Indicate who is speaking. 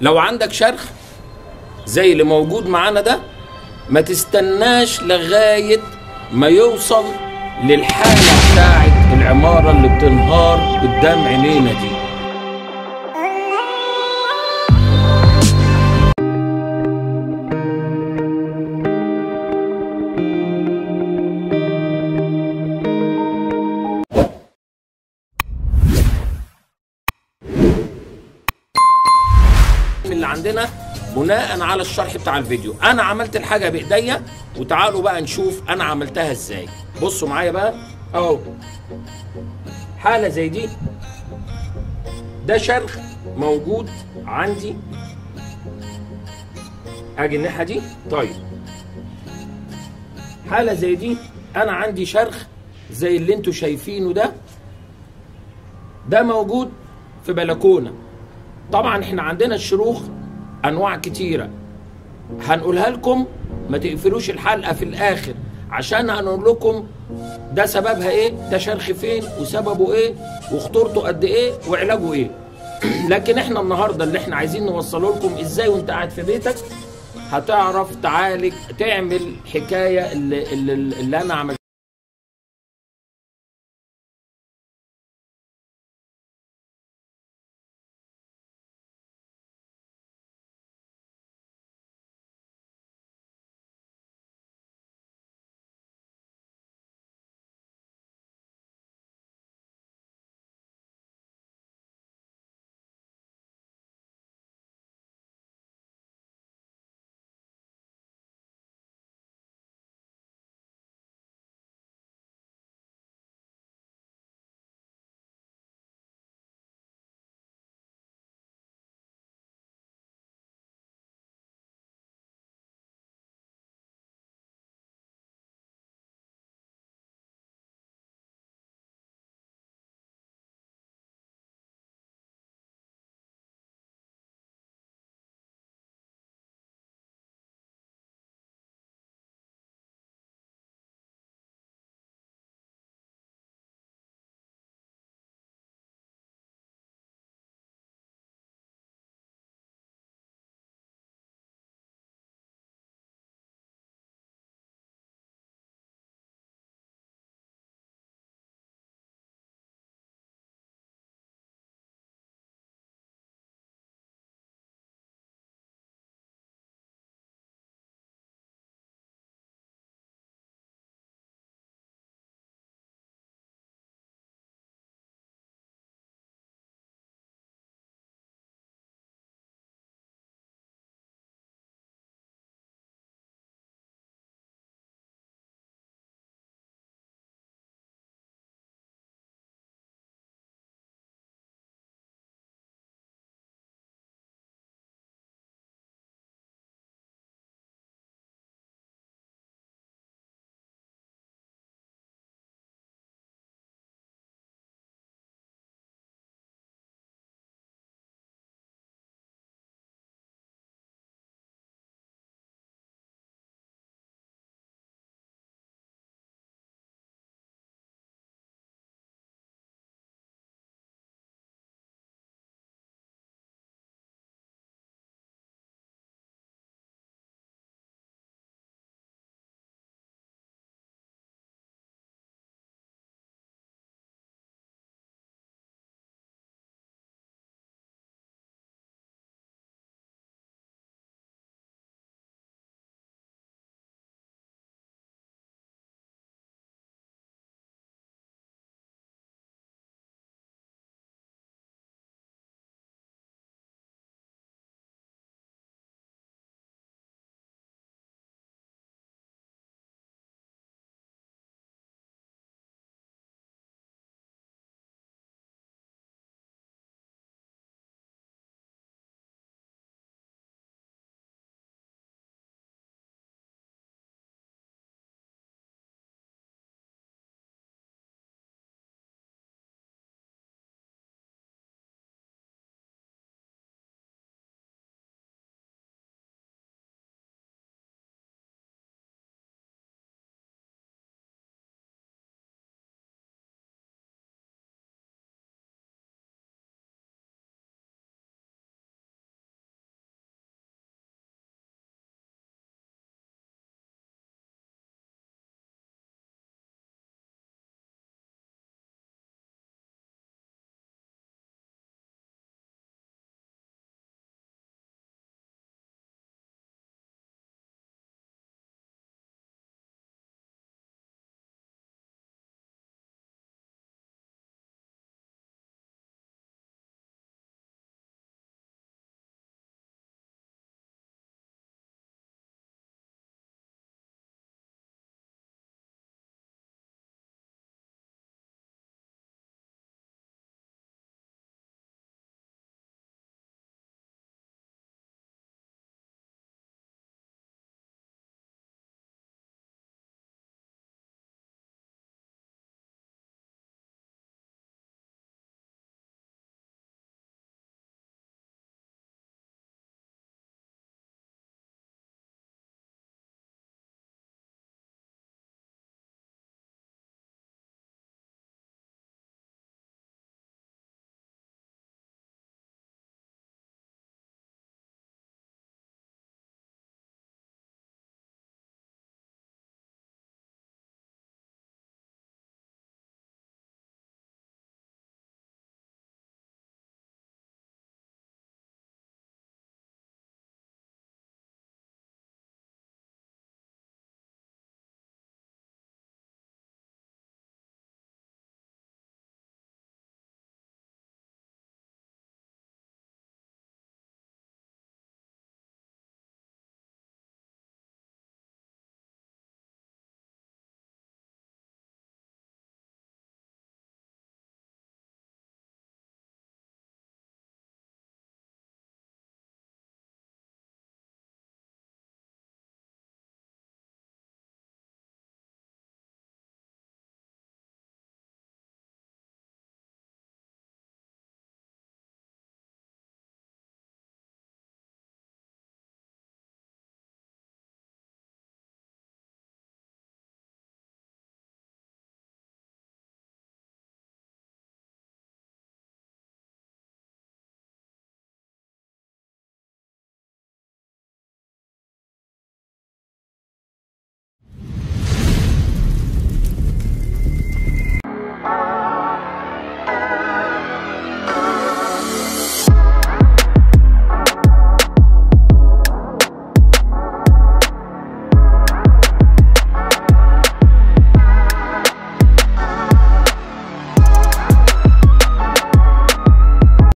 Speaker 1: لو عندك شرخ زي اللي موجود معانا ده ما تستناش لغايه ما يوصل للحاله بتاعت العماره اللي بتنهار قدام عينينا دي اللي عندنا بناء على الشرح بتاع الفيديو انا عملت الحاجه بايديا وتعالوا بقى نشوف انا عملتها ازاي بصوا معايا بقى اهو حاله زي دي ده شرخ موجود عندي اجي الناحيه دي طيب حاله زي دي انا عندي شرخ زي اللي انتوا شايفينه ده ده موجود في بلكونه طبعا احنا عندنا الشروخ انواع كتيره هنقولها لكم ما تقفلوش الحلقه في الاخر عشان هنقول لكم ده سببها ايه ده شرخ فين وسببه ايه وخطورته قد ايه وعلاجه ايه لكن احنا النهارده اللي احنا عايزين نوصله لكم ازاي وانت قاعد في بيتك هتعرف تعالج تعمل حكايه اللي, اللي, اللي انا عملتها